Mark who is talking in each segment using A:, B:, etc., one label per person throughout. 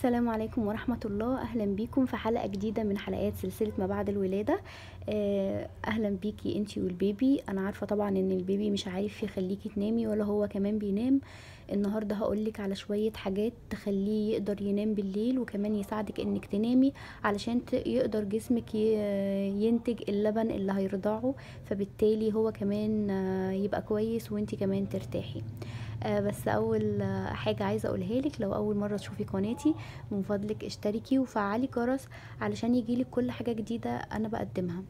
A: السلام عليكم ورحمة الله أهلا بيكم في حلقة جديدة من حلقات سلسلة ما بعد الولادة آه، أهلا بيكي انتي والبيبي أنا عارفة طبعا ان البيبي مش عارف يخليكي تنامي ولا هو كمان بينام النهاردة هقولك على شوية حاجات تخليه يقدر ينام بالليل وكمان يساعدك انك تنامي علشان ت- يقدر جسمك ي- ينتج اللبن اللي هيرضعه فبالتالي هو كمان آه، يبقى كويس وانتي كمان ترتاحي آه، بس اول آه، حاجه عايزه اقولها لك لو اول مره تشوفي قناتي من فضلك اشتركي وفعلي جرس علشان يجيلك كل حاجه جديده انا بقدمها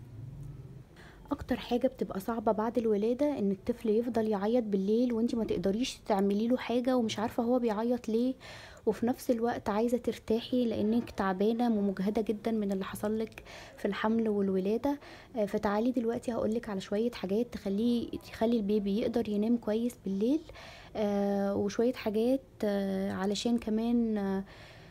A: اكتر حاجه بتبقى صعبه بعد الولاده ان الطفل يفضل يعيط بالليل وانتي ما تقدريش تعملي له حاجه ومش عارفه هو بيعيط ليه وفي نفس الوقت عايزه ترتاحي لانك تعبانه ومجهده جدا من اللي حصل لك في الحمل والولاده آه، فتعالي دلوقتي هقولك على شويه حاجات تخليه تخلي البيبي يقدر ينام كويس بالليل آه، وشويه حاجات آه، علشان كمان آه،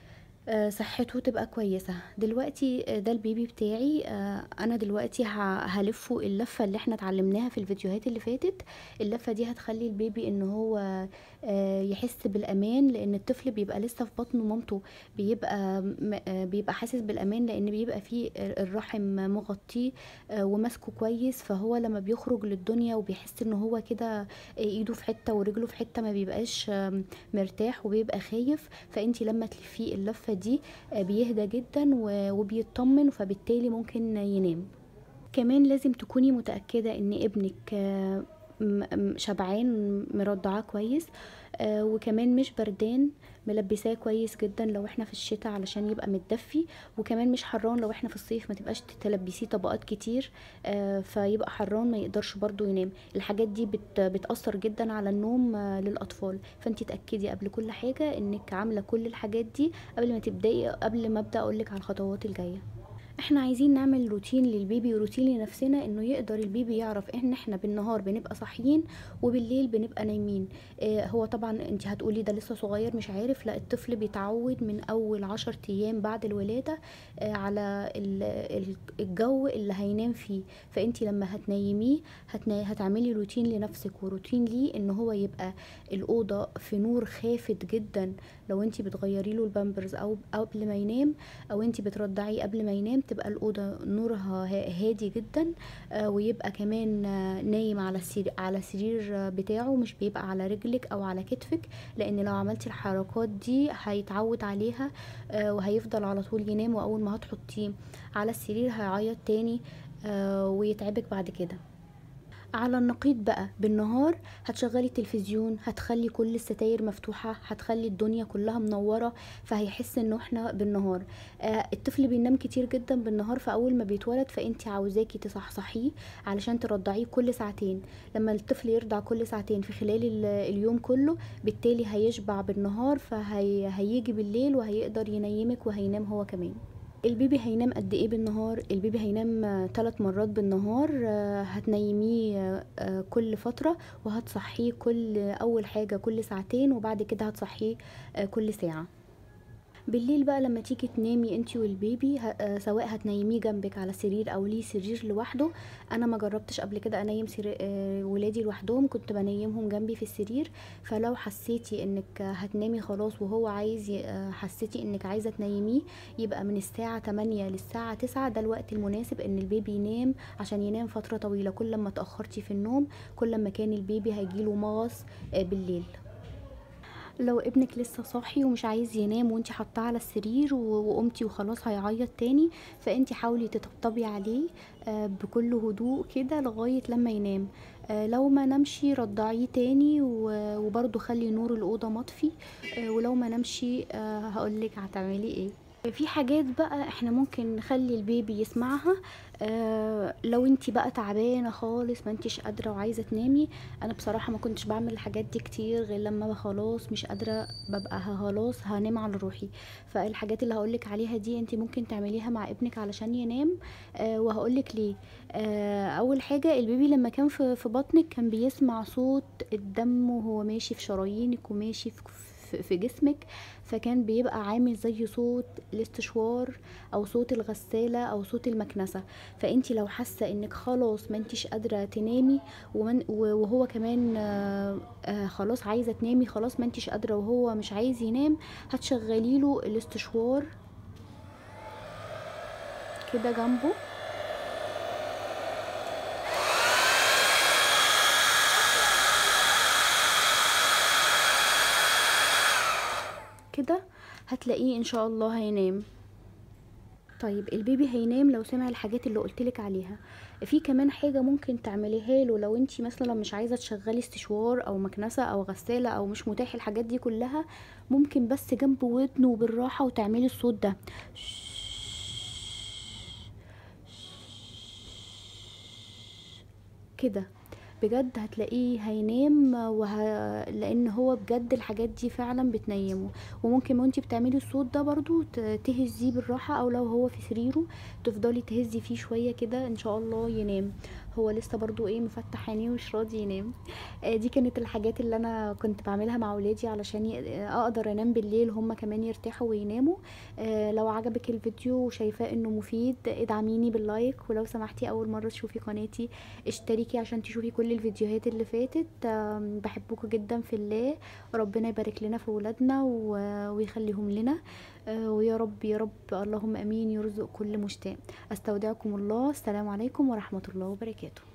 A: آه، صحته تبقى كويسة دلوقتي آه، ده البيبي بتاعي آه، انا دلوقتي ه- هلفه اللفة اللي احنا اتعلمناها في الفيديوهات اللي فاتت اللفة دي هتخلي البيبي ان هو آه، يحس بالامان لان الطفل بيبقى لسه في بطن مامته بيبقى م- آه، بيبقى حاسس بالامان لان بيبقى فيه الرحم مغطيه آه، وماسكه كويس فهو لما بيخرج للدنيا وبيحس ان هو كده ايده في حتة ورجله في حتة ما بيبقاش آم، مرتاح وبيبقى خايف فانتي لما تلفيه اللفة دي آه، بيهدى جدا و- وبيطمن فبالتالي ممكن ينام كمان لازم تكوني متأكدة ان ابنك آه، م- م- شبعان مرضعاه كويس آه، وكمان مش بردان ملبساه كويس جدا لو احنا في الشتاء علشان يبقى متدفي وكمان مش حران لو احنا في الصيف ما تبقاش تلبسيه طبقات كتير آه، فيبقى حران ما يقدرش برضو ينام الحاجات دي بت بتأثر جدا على النوم آه، للأطفال فانتي تأكدي قبل كل حاجة انك عاملة كل الحاجات دي قبل ما تبدأي قبل ما ابدأ اقولك على الخطوات الجاية احنا عايزين نعمل روتين للبيبي وروتين لنفسنا انه يقدر البيبي يعرف ان احنا بالنهار بنبقى صاحيين وبالليل بنبقى نايمين اه هو طبعا انت هتقولي ده لسه صغير مش عارف لا الطفل بيتعود من اول عشر ايام بعد الولادة اه على ال- ال- الجو اللي هينام فيه فانت لما هتنيميه هتنا... هتعملي روتين لنفسك وروتين ليه ان هو يبقى الاوضه في نور خافت جدا لو انت بتغيري له البامبرز او قبل ما ينام او انت بترضعيه قبل ما ينام تبقى الاوضه نورها ها- هادي جدا آه، ويبقى كمان آه، نايم على السرير على السرير آه، بتاعه مش بيبقى على رجلك او على كتفك لان لو عملتي الحركات دي هيتعود عليها آه، وهيفضل على طول ينام واول ما هتحطيه على السرير هيعيط تاني آه، ويتعبك بعد كده على النقيض بقى بالنهار هتشغلي التلفزيون هتخلي كل الستاير مفتوحة هتخلي الدنيا كلها منورة فهيحس انه احنا بالنهار آه الطفل بينام كتير جدا بالنهار فاول ما بيتولد فانت عاوزاكي تصحصحيه علشان ترضعيه كل ساعتين لما الطفل يرضع كل ساعتين في خلال ال- اليوم كله بالتالي هيشبع بالنهار فهيجي بالليل وهيقدر ينيمك وهينام هو كمان البيبي هينام قد ايه بالنهار البيبي هينام ثلاث مرات بالنهار آه، هتنيميه آه، آه، كل فترة وهتصحيه كل اول حاجة كل ساعتين وبعد كده هتصحيه آه، كل ساعة بالليل بقى لما تيجي تنامي انتي والبيبي ه- آه، سواء هتنيميه جنبك على سرير او ليه سرير لوحده انا ما جربتش قبل كده انيم سرير آه، ولادي لوحدهم كنت بنيمهم جنبي في السرير فلو حسيتي انك هتنامي خلاص وهو عايز ي- آه، حسيتي انك عايزه تنيميه يبقى من الساعه 8 للساعه 9 ده الوقت المناسب ان البيبي ينام عشان ينام فتره طويله كل ما اتاخرتي في النوم كل ما كان البيبي هيجيله مغص آه، بالليل لو ابنك لسه صاحي ومش عايز ينام وانتي حاطاه على السرير و- وقمتي وخلاص هيعيط تاني فانتي حاولي تطبطبي عليه آه، بكل هدوء كده لغاية لما ينام آه، لو ما نمشي رضعيه تاني و- وبرضه خلي نور الأوضة مطفي آه، ولو ما نمشي آه، هقولك هتعملي ايه في حاجات بقى احنا ممكن نخلي البيبي يسمعها آه لو انتي بقى تعبانه خالص ما انتيش قادره وعايزه تنامي انا بصراحه ما كنتش بعمل الحاجات دي كتير غير لما بقى خلاص مش قادره ببقى ه- خلاص هنام على روحي فالحاجات اللي هقولك عليها دي انتي ممكن تعمليها مع ابنك علشان ينام آه وهقولك ليه آه اول حاجه البيبي لما كان في في بطنك كان بيسمع صوت الدم وهو ماشي في شرايينك وماشي في في في جسمك فكان بيبقى عامل زي صوت الاستشوار او صوت الغسالة او صوت المكنسة فانتي لو حاسة انك خلاص ما انتيش قادرة تنامي ومن و- وهو كمان آه، آه، خلاص عايزة تنامي خلاص ما انتيش قادرة وهو مش عايز ينام هتشغلي له الاستشوار كده جنبه كده هتلاقيه ان شاء الله هينام طيب البيبي هينام لو سمع الحاجات اللي قلتلك عليها في كمان حاجة ممكن تعمليها له لو انتي مثلا مش عايزة تشغلي استشوار او مكنسة او غسالة او مش متاح الحاجات دي كلها ممكن بس جنب ودنه بالراحة وتعملي الصوت ده كده بجد هتلاقيه هينام وه... لان هو بجد الحاجات دي فعلا بتنيمه وممكن وانتي بتعملي الصوت ده برضو ت- تهزيه بالراحة او لو هو في سريره تفضلي تهزي فيه شوية كده ان شاء الله ينام هو لسه برضو ايه مفتح عينيه ومش راضي ينام آه، دي كانت الحاجات اللي انا كنت بعملها مع ولادي علشان ي- اقدر انام بالليل هما كمان يرتاحوا ويناموا آه، لو عجبك الفيديو وشايفاه انه مفيد ادعميني باللايك ولو سمحتي اول مرة تشوفي قناتي اشتركي عشان تشوفي كل الفيديوهات اللي فاتت آم، بحبكم جدا في الله ربنا يبارك لنا في ولادنا و- ويخليهم لنا آه، ويا رب يا رب اللهم امين يرزق كل مشتاق استودعكم الله السلام عليكم ورحمة الله وبركاته